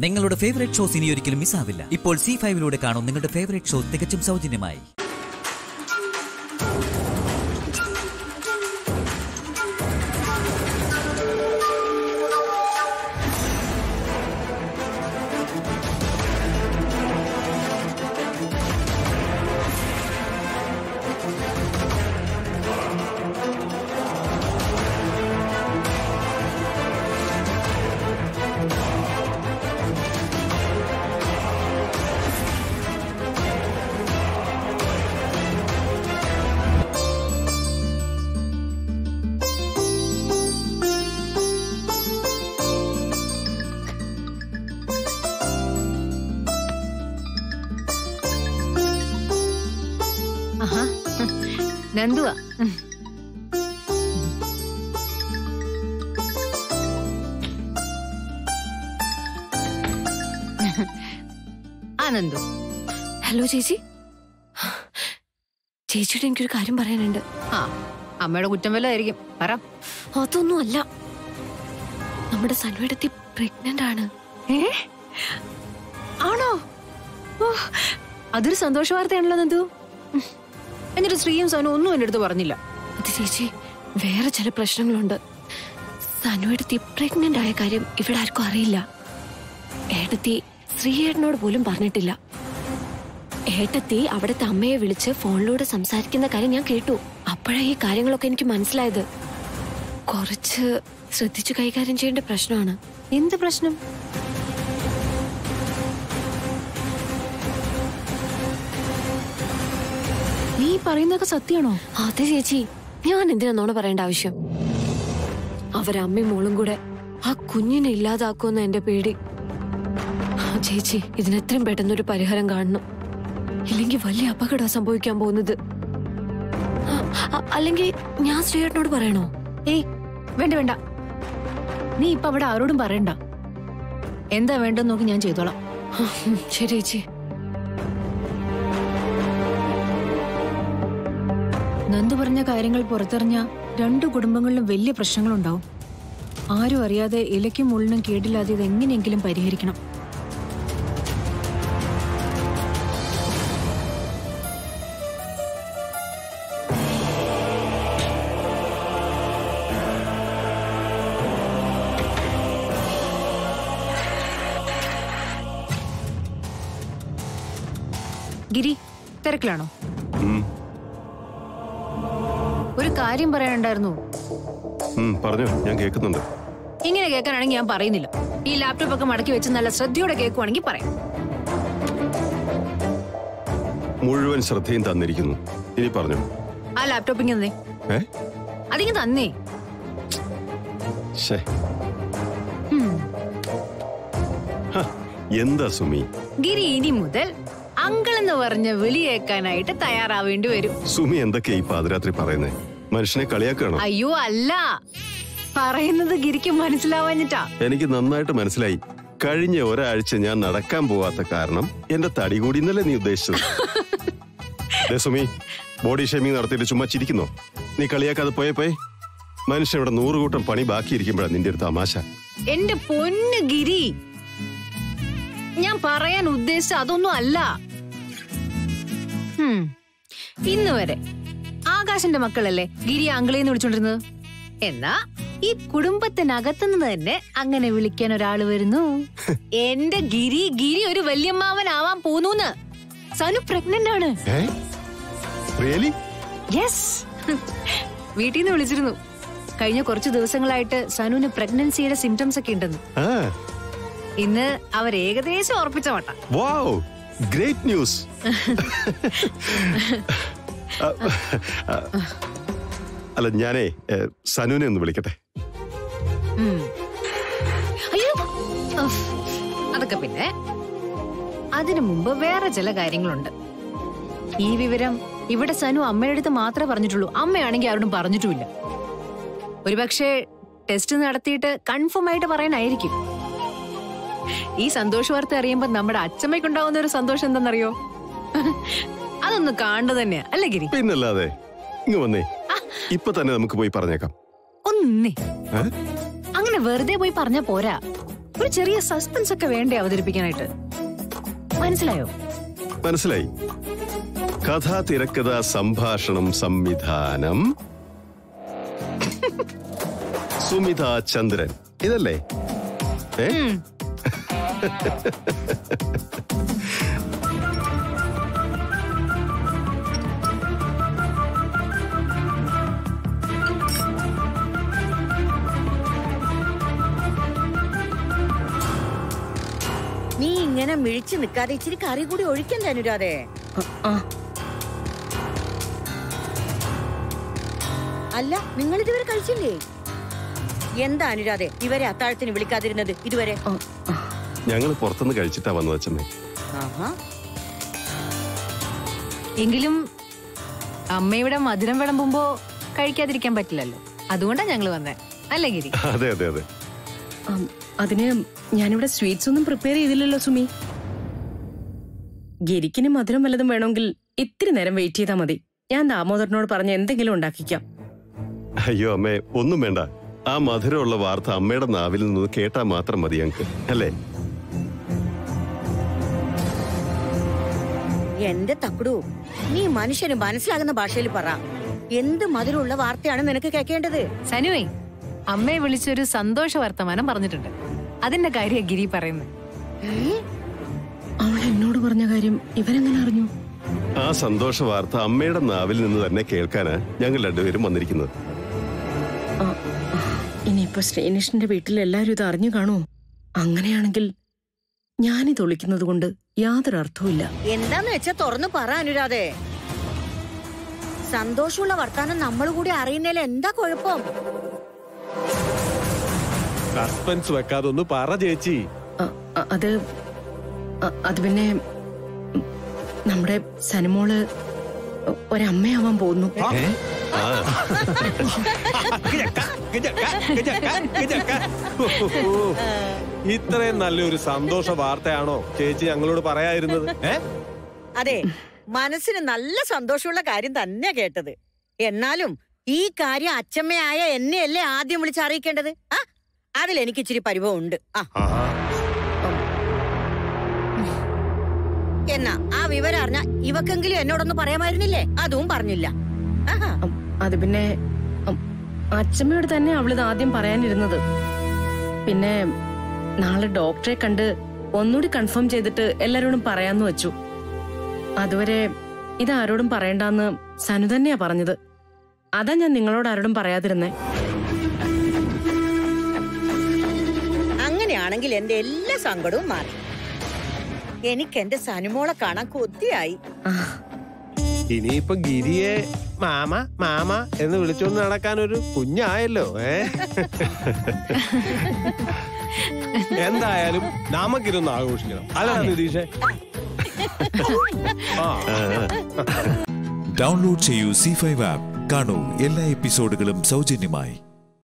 നിങ്ങളുടെ favourite shows ഇനി ഒരിക്കലും മിസ്സാവില്ല ഇപ്പോൾ സി ഫൈവിലൂടെ കാണും നിങ്ങളുടെ ഫേവറേറ്റ് ഷോ തികച്ചും സൗജന്യമായി ആഹാ നന്ദുവാ ആ നന്ദു ഹലോ ചേച്ചി ചേച്ചിയുടെ എനിക്കൊരു കാര്യം പറയാനുണ്ട് ആ അമ്മയുടെ കുറ്റം വല്ലതായിരിക്കും പറ അതൊന്നും അല്ല നമ്മുടെ സൻവേടത്തി പ്രഗ്നന്റ് ആണ് ഏ ആണോ ഓ അതൊരു സന്തോഷ വാർത്തയാണല്ലോ നന്ദു ഉം. എന്നിട്ട് ശ്രീയും സോനും ഒന്നും എന്റെ അടുത്ത് പറഞ്ഞില്ല അത് ചേച്ചി വേറെ ചില പ്രശ്നങ്ങളുണ്ട് സനുവേടത്തി പ്രഗ്നന്റ് ആയ കാര്യം ഇവിടെ ആർക്കും അറിയില്ല ഏട്ടത്തി ശ്രീയേട്ടനോട് പോലും പറഞ്ഞിട്ടില്ല ഏട്ടത്തി അവിടുത്തെ അമ്മയെ വിളിച്ച് ഫോണിലൂടെ സംസാരിക്കുന്ന കാര്യം ഞാൻ കേട്ടു അപ്പോഴാ ഈ കാര്യങ്ങളൊക്കെ എനിക്ക് മനസ്സിലായത് കുറച്ച് ശ്രദ്ധിച്ചു കൈകാര്യം ചെയ്യേണ്ട പ്രശ്നമാണ് എന്ത് പ്രശ്നം നീ പറയുന്നതൊക്കെ സത്യമാണോ അതെ ചേച്ചി ഞാൻ എന്തിനാ നോണ പറയേണ്ട ആവശ്യം അവരമ്മയും മോളും കൂടെ ആ കുഞ്ഞിനെ ഇല്ലാതാക്കുമെന്ന എന്റെ പേടി ആ ചേച്ചി ഇതിനെത്രയും പെട്ടെന്നൊരു പരിഹാരം കാണണം ഇല്ലെങ്കിൽ വലിയ അപകടം സംഭവിക്കാൻ പോകുന്നത് അ- അ- അല്ലെങ്കിൽ ഞാൻ ശ്രീയേട്ടനോട് പറയണോ ഏയ് വേണ്ട വേണ്ട നീ ഇപ്പൊ അവിടെ ആരോടും പറയണ്ട എന്താ വേണ്ടെന്ന് നോക്കി ഞാൻ ചെയ്തോളാം ഉം, ശരി ചേച്ചി നന്ദു പറഞ്ഞ കാര്യങ്ങൾ പുറത്തെറിഞ്ഞ രണ്ടു കുടുംബങ്ങളിലും വലിയ പ്രശ്നങ്ങളുണ്ടാവും ആരും അറിയാതെ ഇലയ്ക്കും മുള്ളിനും കേടില്ലാതെ ഇത് എങ്ങനെയെങ്കിലും പരിഹരിക്കണം ഗിരി തിരക്കിലാണോ ഉം, ഒരു കാര്യം പറയാനുണ്ടായിരുന്നു ഉം, പറഞ്ഞോ ഞാൻ കേൾക്കുന്നുണ്ട് ഇങ്ങനെ കേൾക്കാനാണെങ്കിൽ ഞാൻ പറയുന്നില്ല ഈ ലാപ്ടോപ്പ് ഒക്കെ മടക്കി വെച്ച് നല്ല ശ്രദ്ധയോടെ കേൾക്കുവാണെങ്കിൽ പറയാം മുഴുവൻ ശ്രദ്ധയും തന്നിരിക്കുന്നു ഇനി പറഞ്ഞു ആ ലാപ്ടോപ്പ് ഇങ്ങനെ തന്നേ ഏ അതിങ്ങ് തന്നേ ശേ ഉം. ഹ, എന്താ സുമി ഗിരി ഇനി മുതൽ അങ്കിൾ എന്ന് പറഞ്ഞ് വിളി കേൾക്കാനായിട്ട് തയ്യാറാവേണ്ടി വരും സുമി എന്തൊക്കെയാ ഈ പാതിരാത്രി പറയുന്നേ മനുഷ്യനെ കളിയാക്കണോ അയ്യോ അല്ല പറയുന്നത് ഗിരിക്ക് മനസ്സിലാവാഞ്ഞിട്ടാ എനിക്ക് നന്നായിട്ട് മനസ്സിലായി കഴിഞ്ഞ ഒരാഴ്ച ഞാൻ നടക്കാൻ പോവാത്ത കാരണം എന്റെ തടി കൂടി എന്നല്ലേ നീ ഉദ്ദേശിച്ചത് ദേ സുമി ബോഡി ഷേമിങ് നടത്തിയിട്ട് ചുമ്മാ ചിരിക്കുന്നോ നീ കളിയാക്കാതെ പോയേ പോയെ മനുഷ്യൻ ഇവിടെ നൂറുകൂട്ടം പണി ബാക്കിയിരിക്കുമ്പോഴാണ് നിന്റെ ഒരു തമാശ എന്റെ പൊന്ന് ഗിരി ഞാൻ പറയാൻ ഉദ്ദേശിച്ച അതൊന്നും അല്ല ഹും. ഇന്ന് വരെ ആകാശന്റെ മക്കളല്ലേ ഗിരി അങ്കിളേന്ന് വിളിച്ചോണ്ടിരുന്നത് എന്നാ ഈ കുടുംബത്തിനകത്തുനിന്ന് തന്നെ അങ്ങനെ വിളിക്കാൻ ഒരാള് വരുന്നു എന്റെ ഗിരി ഗിരി ഒരു വല്യമ്മാവനാവാൻ പോന്നൂന്ന് സനു പ്രഗ്നന്റ് ആണ് ഏ റിയലി യെസ് വീട്ടിൽ നിന്ന് വിളിച്ചിരുന്നു കഴിഞ്ഞ കുറച്ച് ദിവസങ്ങളായിട്ട് സനുവിന് പ്രഗ്നൻസിയുടെ സിംറ്റംസ് ഒക്കെ ഉണ്ടെന്ന് ആ ഇന്ന് അവർ ഏകദേശം ഉറപ്പിച്ച മട്ട വാവ് ഗ്രേറ്റ് ന്യൂസ് അല്ല ഞാനേ ഏ, സനുവിനെ ഒന്ന് വിളിക്കട്ടെ ഉം. അയ്യോ ഉഫ്. അതൊക്കെ പിന്നെ അതിനു മുമ്പ് വേറെ ചില കാര്യങ്ങളുണ്ട് ഈ വിവരം ഇവിടെ സനു അമ്മയുടെ അടുത്ത് മാത്രമേ പറഞ്ഞിട്ടുള്ളൂ അമ്മയാണെങ്കിൽ ആരോടും പറഞ്ഞിട്ടുമില്ല ഒരുപക്ഷെ ടെസ്റ്റ് നടത്തിയിട്ട് കൺഫേം ആയിട്ട് പറയാനായിരിക്കും ഈ സന്തോഷ വാർത്ത അറിയുമ്പോ നമ്മുടെ അച്ഛമ്മയ്ക്കുണ്ടാവുന്ന ഒരു സന്തോഷം എന്തെന്നറിയോ അതൊന്ന് കാണുക തന്നെയാ അല്ലേ ഗിരി പിന്നല്ലാതെ ഇങ്ങ് വന്നേ ഇപ്പൊ തന്നെ നമുക്ക് പോയി പറഞ്ഞേക്കാം ഒന്നേ ഏ? അങ്ങനെ വെറുതെ പോയി പറഞ്ഞ പോരാ ഒരു ചെറിയ സസ്പെൻസ് ഒക്കെ വേണ്ടേ അവതരിപ്പിക്കാനായിട്ട് മനസ്സിലായോ മനസ്സിലായി കഥ തിരക്കഥ സംഭാഷണം സംവിധാനം സുമിത ചന്ദ്രൻ ഇതല്ലേ ഏ നീ ഇങ്ങനെ മിഴിച്ചു നിൽക്കാതെ ഇച്ചിരി കറി കൂടി ഒഴിക്കണ്ടേ അനുരാധേ ആ അല്ല നിങ്ങൾ ഇതുവരെ കഴിച്ചില്ലേ എന്താ അനുരാധേ ഇവരെ അത്താഴത്തിന് വിളിക്കാതിരുന്നത് ഇതുവരെ ആ, ആ. ഞങ്ങൾ പുറത്തുനിന്ന് കഴിച്ചിട്ടാ വന്നത് അച്ഛമ്മേ ആഹാ എങ്കിലും അമ്മയുടെ മധുരം വിളമ്പുമ്പോ കഴിക്കാതിരിക്കാൻ പറ്റില്ലല്ലോ അതുകൊണ്ടാ ഞങ്ങൾ വന്നേ അല്ലേ ഗിരി അതെ അതെ അതെ ആം, അതിന് ഞാനിവിടെ സ്വീറ്റ്സ് ഒന്നും പ്രിപ്പയർ ചെയ്തില്ലല്ലോ സുമി ഗിരിക്കിന് മധുരം വല്ലതും വേണമെങ്കിൽ ഇത്തിരി നേരം വെയിറ്റ് ചെയ്താൽ മതി ഞാൻ ദാമോദരനോട് പറഞ്ഞ് എന്തെങ്കിലും ഉണ്ടാക്കിക്കാം അയ്യോ അമ്മേ ഒന്നും വേണ്ട ആ മധുരമുള്ള വാർത്ത അമ്മയുടെ നാവിൽ നിന്ന് കേട്ടാ മാത്രം മതി ഞങ്ങൾക്ക് അല്ലേ എന്റെ തക്കുടു നീ മനുഷ്യന് മനസ്സിലാകുന്ന ഭാഷയിൽ പറ എന്ത് മധുരമുള്ള വാർത്തയാണ് നിനക്ക് കേൾക്കേണ്ടത് സനുവേ അമ്മയെ വിളിച്ചൊരു സന്തോഷ വർത്തമാനം പറഞ്ഞിട്ടുണ്ട് അതിന്റെ കാര്യ ഗിരി പറയുന്നത് അവൾ എന്നോട് പറഞ്ഞ കാര്യം ഇവരെങ്ങനെ അറിഞ്ഞു ആ സന്തോഷ വാർത്ത അമ്മയുടെ നാവിൽ നിന്ന് തന്നെ കേൾക്കാനാ ഞങ്ങൾ രണ്ടുപേരും വന്നിരിക്കുന്നത് ആ, ആ, ഇനിയിപ്പോ ശ്രീനിഷിന്റെ വീട്ടിൽ എല്ലാവരും ഇത് അറിഞ്ഞു കാണുമോ അങ്ങനെയാണെങ്കിൽ ഞാനിത് ഒളിക്കുന്നത് കൊണ്ട് യാതൊരു അർത്ഥവുമില്ല എന്താന്ന് വെച്ചാ തുറന്നു പറ അനുരാധേ സന്തോഷമുള്ള വർത്താനം നമ്മൾ കൂടി അറിയുന്നതിൽ എന്താ കുഴപ്പം സസ്പെൻസ് വെക്കാതെ ഒന്ന് പറ ചേച്ചി ആ, ആ, അത് ആ, അത് പിന്നെ ഉം, നമ്മുടെ സനുമോള് ഒരമ്മയാവാൻ പോകുന്നു ആ ഇത്രയും നല്ലൊരു സന്തോഷ വാർത്തയാണോ ചേച്ചി ഞങ്ങളോട് പറയാതിരുന്നത് ഏ അതെ മനസ്സിന് നല്ല സന്തോഷമുള്ള കാര്യം തന്നെയാ കേട്ടത് എന്നാലും ഈ കാര്യം അച്ചമ്മയായ എന്നെയല്ലേ ആദ്യം വിളിച്ച് അറിയിക്കേണ്ടത് ആ അതിൽ എനിക്ക് ഇച്ചിരി പരിഭവം ഉണ്ട് ആ ആഹാ. എന്നാ ആ വിവരം അറിഞ്ഞ ഇവക്കെങ്കിലും എന്നോടൊന്ന് പറയാമായിരുന്നില്ലേ അതും പറഞ്ഞില്ല ആഹാ ഉം, അത് പിന്നെ ഉം, അച്ഛമ്മയോട് തന്നെ അവളിത് ആദ്യം പറയാനിരുന്നത് പിന്നെ നാളെ ഡോക്ടറെ കണ്ട് ഒന്നുകൂടി കൺഫേം ചെയ്തിട്ട് എല്ലാരോടും പറയാന്ന് വെച്ചു അതുവരെ ഇത് ആരോടും പറയണ്ടെന്ന് സനു തന്നെയാ പറഞ്ഞത് അതാ ഞാൻ നിങ്ങളോട് ആരോടും പറയാതിരുന്നേ അങ്ങനെയാണെങ്കിൽ എന്റെ എല്ലാ സങ്കടവും മാറി എനിക്ക് എന്റെ സനുമോളെ കാണാൻ കൊതിയായി ആ, ഇനിയിപ്പൊ ഗിരിയെ മാമ മാമ എന്ന് വിളിച്ചോണ്ട് നടക്കാൻ ഒരു കുഞ്ഞായല്ലോ ഏ എന്തായാലും നമുക്കിതൊന്ന് ആഘോഷിക്കണം അല്ല നിതീഷേ ആ ഡൗൺലോഡ് ചെയ്യൂ സി ഫൈവ് ആപ്പ് കാണൂ എല്ലാ എപ്പിസോഡുകളും സൗജന്യമായി